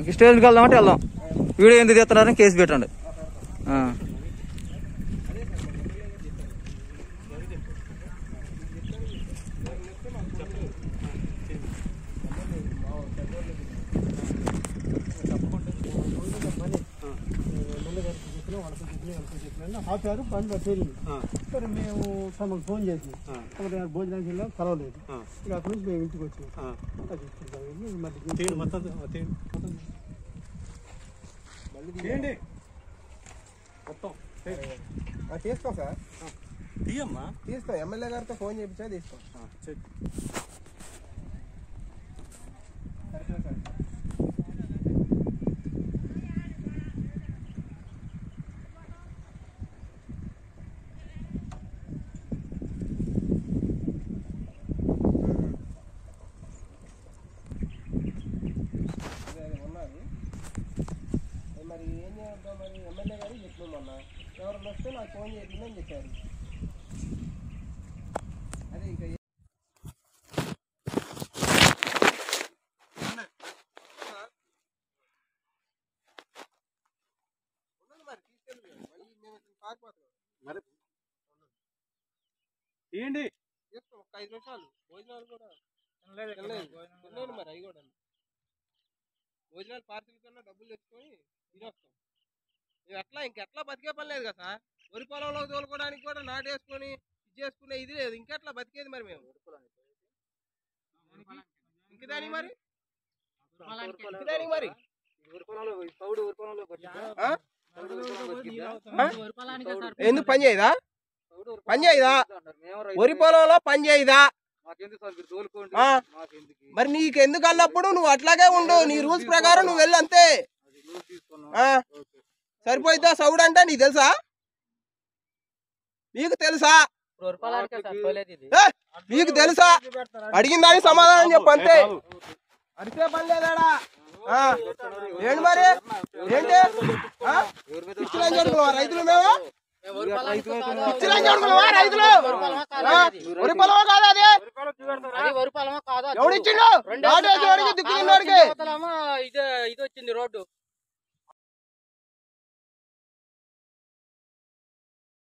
స్టేషన్కి వెళ్దామంటే వెళ్దాం వీడియో ఎందుకు తీస్తున్నారని కేసు పెట్టండి ఆ. ఆపారు బండి వచ్చేది సరే మేము తమకు ఫోన్ చేసినాం అక్కడ భోజనానికి వెళ్ళాం కలవలేదు ఇక అక్కడి నుంచి మేము ఇంటికి వచ్చాం అది జరిగింది. మళ్ళీ మొత్తం తీసుకో సార్ తీయమ్మా తీసుకో ఎమ్మెల్యే గారితో ఫోన్ చేయించా తీసుకో మరి ఏం చేద్దాం మరి ఎమ్మెల్యే గారు చెప్పినాం మొన్న ఎవరు వస్తే నాకు ఫోన్ చేయండి అని చెప్పారు అదే ఇంకా తీయండి చేస్తాం ఒక ఐదు నిమిషాలు భోజనాలు కూడా తినలేదు తినలేదు మరి అవి కూడా భోజనాలు పార్సిల్ కన్నా డబ్బులు తెచ్చుకొని తినొస్తాం మేము ఎట్లా ఇంకెట్లా బతికే పని లేదు కదా సార్ వరి పొలంలో తోలుకోవడానికి కూడా నాటేసుకొని ఇది చేసుకునే ఇది లేదు ఇంకెట్లా బతికేది మరి మేము ఇంక దానికి మరి ఇంక దానికి మరి ఆ? ఆ? ఎందుకు పని చేయదా పని చేయదా వరి పొలంలో పని చేయదా ఆ. మరి నీకు ఎందుకు అన్నప్పుడు నువ్వు అట్లాగే ఉండు నీ రూల్స్ ప్రకారం నువ్వు వెళ్ళు అంతే ఆ. సరిపోయిద్దా సౌడ్ అంటే నీకు తెలుసా నీకు తెలుసా ఏ, నీకు తెలుసా అడిగిన దానికి సమాధానం చెప్పు అంతే అడిగే పని లేదాడా ఆ. ఏంటి మరి ఏంటి ఆ? పిచ్చిలని జరుగుతున్నావా రైతులు మేము పిచ్చిలని జరుగుతున్నావా రైతులు ఆ? వరి పొలమా కాదా అది ఎవడిచ్చిండు నాటేసి వాడికి దిక్కు తిన్నోడికి ఇది ఇది వచ్చింది రోడ్డు